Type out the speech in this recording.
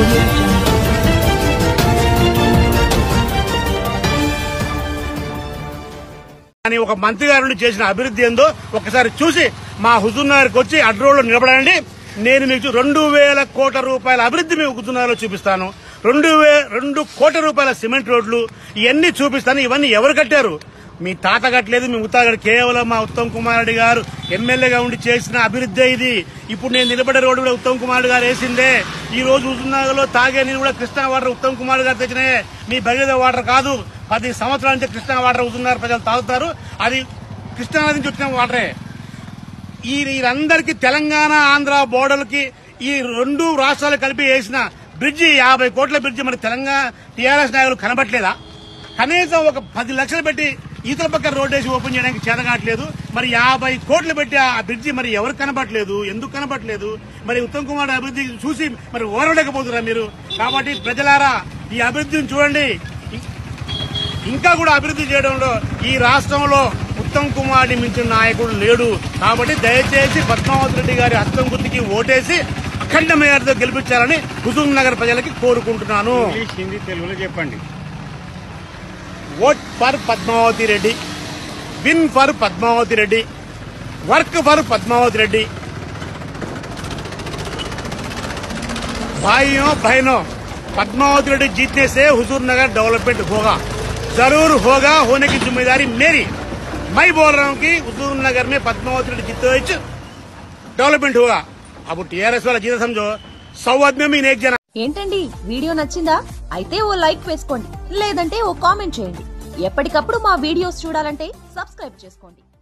audio jungle. అని ఒక మంత్రి గారి నుండి చేసిన అభివృద్ధి ఏందో ఒకసారి చూసి మా హుజూర్ నగర్కి వచ్చి అడ్రోడ్లో నిలబడండి నేను మీకు రెండు వేల కోట్ల రూపాయల అభివృద్ధి మీకు హుజూర్ నగర్లో చూపిస్తాను రెండు వే రెండు కోట్ల రూపాయల సిమెంట్ రోడ్లు ఇవన్నీ చూపిస్తాను ఇవన్నీ ఎవరు కట్టారు మీ తాత కట్టలేదు మీ ముత్తాత కట్టలేదు. కేవలం మా ఉత్తమ్ కుమార్ రెడ్డి గారు ఎమ్మెల్యేగా ఉండి చేసిన అభివృద్ధి ఇది ఇప్పుడు నేను నిలబడే రోడ్డు కూడా ఉత్తమ్ కుమార్ రెడ్డి గారు వేసిందే ఈ రోజు హుజూర్నగర్లో తాగే నీరు కూడా కృష్ణా వాటర్ ఉత్తమ్ కుమార్ గారు తెచ్చినే మీ భగీరథ వాటర్ కాదు పది సంవత్సరాల నుంచి కృష్ణా వాటర్ హుజూర్నగర్ ప్రజలు తాగుతారు అది కృష్ణా నది నుంచి వచ్చిన వాటరే ఈ వీరందరికీ తెలంగాణ ఆంధ్ర బోర్డర్లకి ఈ రెండు రాష్ట్రాలు కలిపి వేసిన బ్రిడ్జి యాభై కోట్ల బ్రిడ్జి మరి తెలంగాణ టీఆర్ఎస్ నాయకులు కనబట్లేదా కనీసం ఒక పది లక్షలు పెట్టి ఈతల పక్క రోడ్ వేసి ఓపెన్ చేయడానికి చేతగాట్లేదు మరి యాభై కోట్లు పెట్టి ఆ బ్రిడ్జి మరి ఎవరు కనబట్లేదు ఎందుకు కనబట్లేదు మరి ఉత్తమ్ కుమార్ అభివృద్ధి చూసి మరి ఓరలేకపోతున్నారా మీరు కాబట్టి ప్రజలారా ఈ అభివృద్ధిని చూడండి ఇంకా కూడా అభివృద్ధి చేయడంలో ఈ రాష్ట్రంలో ఉత్తమ్ కుమార్ ని మించిన నాయకుడు లేడు కాబట్టి దయచేసి పద్మావతి రెడ్డి గారి హస్తం గుర్తుకి ఓటేసి అఖండ మేయర్తో గెలిపించాలని హుజూర్ నగర్ ప్రజలకి కోరుకుంటున్నాను ఇంగ్లీష్ హిందీ తెలుగులో చెప్పండి vote for Padmavathi Reddy win for Padmavathi Reddy work for Padmavathi Reddy भाइयों बहनों पद्मावती रेड्डी जीतने से हुजूर नगर डेवलपमेंट होगा जरूर होगा होने की जिम्मेदारी मेरी मैं बोल रहा हूँ कि हुजूर नगर में पद्मावती रेड्डी जीते हुए डेवलपमेंट होगा अब टीआरएस वाला जीता समझो सौ आदमी में एक जना ఏంటండి వీడియో నచ్చిందా అయితే ఓ లైక్ వేసుకోండి లేదంటే ఓ కామెంట్ చేయండి ఎప్పటికప్పుడు మా వీడియోస్ చూడాలంటే సబ్స్క్రైబ్ చేసుకోండి